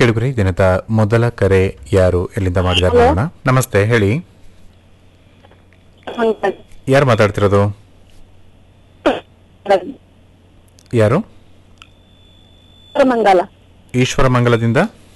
ಕೇಳುಗರೆ ದಿನದ ಮೊದಲ ಕರೆ ಯಾರು ಎಲ್ಲಿಂದ ಮಾಡಿದ್ದಾರೆ ನೋಡೋಣ ನಮಸ್ತೆ ಹೇಳಿ ಯಾರು ಮಾತಾಡ್ತಿರೋದು ಯಾರು ಮಂಗಲ ಈಶ್ವರ ಮಂಗಲದಿಂದ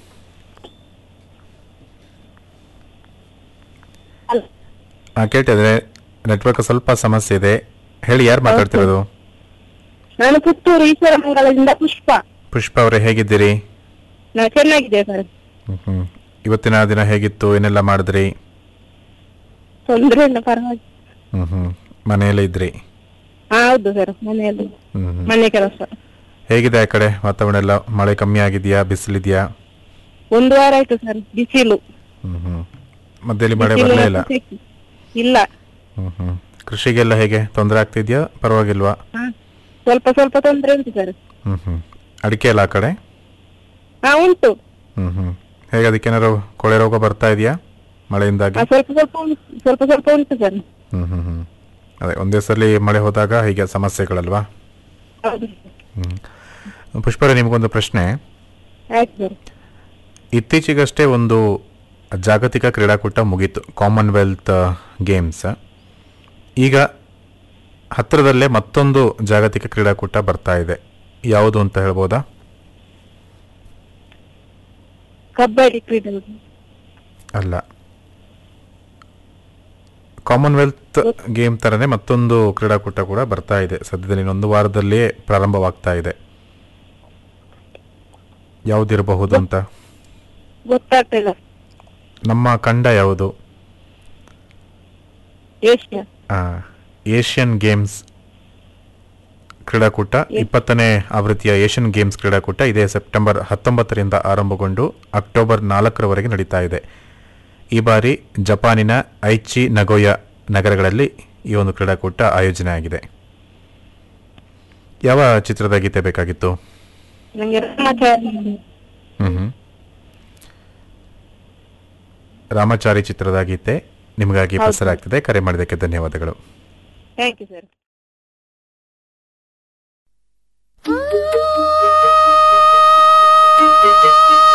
ಆ, ಕೇಳ್ತಿದ್ರೆ ನೆಟ್ವರ್ಕ್ ಸ್ವಲ್ಪ ಸಮಸ್ಯೆ ಇದೆ ಹೇಳಿ ಯಾರು ಮಾತಾಡ್ತಿರೋದು ನಾನು ಪುತ್ತೂರು ಈಶ್ವರ ಮಂಗಲದಿಂದ ಪುಷ್ಪ ಪುಷ್ಪ ಅವರೇ ಹೇಗಿದ್ದೀರಿ ನಾನು ಚೆನ್ನಾಗಿದೆ ಸರ್ ಹ್ಮ್ ಹ್ಮ್. ಇವತ್ತಿನ ದಿನ ಹೇಗಿತ್ತು ಏನೆಲ್ಲ ಮಾಡಿದ್ರಿ ತೊಂದ್ರೆ ಇಲ್ಲ ಪರವಾಗಿ ಹ್ಮ್ ಹ್ಮ್ ಮನೆಯಲ್ಲೇ ಇದ್ರಿ ಹಾ ಹೌದು ಸರ್ ಮನೆಯಲ್ಲಿ ಹ್ಮ್ ಹ್ಮ್. ಮನೆ ಕೆಲಸ ಹೇಗಿದೆ ಆ ಕಡೆ ವಾತಾವರಣ ಎಲ್ಲ ಮಳೆ ಕಮ್ಮಿ ಆಗಿದೆಯಾ ಬಿಸಿಲಿದೆಯಾ ಒಂದು ವಾರ ಆಯ್ತು ಸರ್ ಬಿಸಿಲು ಹ್ಮ್ ಹ್ಮ್ ಮಧ್ಯದಲ್ಲಿ ಮಳೆ ಬಿಸಿಲು ಬರಲೇ ಇಲ್ಲ ಮತ್ತು ಸೆಕೆ. ಇಲ್ಲ ಹ್ಮ್ ಹ್ಮ್ ಕೃಷಿಗೆಲ್ಲ ಹೇಗೆ ತೊಂದರೆ ಆಗ್ತಿದ್ಯಾ ಪರವಾಗಿಲ್ವಾ ಹಾ ಸ್ವಲ್ಪ ಸ್ವಲ್ಪ ತೊಂದ್ರೆ ಉಂಟು ಸರ್ ಹ್ಮ್ ಹ್ಮ್ ಅಡಿಕೆ ಎಲ್ಲ ಆ ಕಡೆ ಹಾ ಉಂಟು ಹ್ಮ್ ಹ್ಮ್ ಹೇಗೆ ಅದಕ್ಕೇನಾದ್ರು ಕೊಳೆ ರೋಗ ಬರ್ತಾ ಇದೆಯಾ ಮಳೆಯಿಂದಾಗಿ ಹಾ, ಸ್ವಲ್ಪ ಸ್ವಲ್ಪ ಉಂಟು ಸ್ವಲ್ಪ ಸ್ವಲ್ಪ ಉಂಟು ಸರ್ ಹ್ಮ್ ಹ್ಮ್ ಹ್ಮ್ ಅದೇ ಒಂದೇ ಸಲ ಮಳೆ ಹೋದಾಗ ಹೀಗೆ ಸಮಸ್ಯೆಗಳಲ್ವಾ ಹೌದು ಹ್ಮ್ ಪುಷ್ಪರೇ ನಿಮಗೊಂದು ಪ್ರಶ್ನೆ ಆಯ್ತು ಸರ್ ಇತ್ತೀಚೆಗಷ್ಟೇ ಒಂದು ಜಾಗತಿಕ ಕ್ರೀಡಾಕೂಟ ಮುಗೀತು ಕಾಮನ್ವೆಲ್ತ್ ಗೇಮ್ಸ್ ಈಗ ಹತ್ತಿರದಲ್ಲೇ ಮತ್ತೊಂದು ಜಾಗತಿಕ ಕ್ರೀಡಾಕೂಟ ಬರ್ತಾ ಇದೆ ಯಾವುದು ಅಂತ ಹೇಳ್ಬೋದಾ ಕಬಡ್ಡಿ ಕ್ರೀಡೆ ಅಲ್ಲ ಕಾಮನ್ವೆಲ್ತ್ ಗೇಮ್ ತರನೇ ಮತ್ತೊಂದು ಕ್ರೀಡಾಕೂಟ ಕೂಡ ಬರ್ತಾ ಇದೆ ಸದ್ಯದಲ್ಲಿ ಇನ್ನೊಂದು ವಾರದಲ್ಲಿಯೇ ಪ್ರಾರಂಭವಾಗ್ತಾ ಇದೆ ಯಾವುದಿರಬಹುದು ಅಂತ ಗೊತ್ತಾಗ್ತಿಲ್ಲ ನಮ್ಮ ಖಂಡ ಯಾವುದು ಏಷ್ಯಾ ಆ, ಏಷ್ಯನ್ ಗೇಮ್ಸ್ ಕ್ರೀಡಾಕೂಟ ಇಪ್ಪತ್ತನೇ ಆವೃತ್ತಿಯ ಏಷ್ಯನ್ ಗೇಮ್ಸ್ ಕ್ರೀಡಾಕೂಟ ಇದೇ ಸೆಪ್ಟೆಂಬರ್ ಹತ್ತೊಂಬತ್ತರಿಂದ ಆರಂಭಗೊಂಡು ಅಕ್ಟೋಬರ್ ನಾಲ್ಕರವರೆಗೆ ನಡೀತಾ ಇದೆ ಈ ಬಾರಿ ಜಪಾನಿನ ಐಚಿ ನಗೋಯ ನಗರಗಳಲ್ಲಿ ಈ ಒಂದು ಕ್ರೀಡಾಕೂಟ ಆಯೋಜನೆ ಆಗಿದೆ ಯಾವ ಚಿತ್ರದ ಗೀತೆ ಬೇಕಾಗಿತ್ತು ನಂಗೆ ರಾಮಾಚಾರಿ ಹ್ಮ್ ಹ್ಮ್. ರಾಮಚಾರಿ ಚಿತ್ರದ ಗೀತೆ ನಿಮಗಾಗಿ ಹೌದು. ಪ್ರಸಾರ ಕರೆ ಮಾಡಿದ್ದಕ್ಕೆ ಧನ್ಯವಾದಗಳು thank you sir Thank you.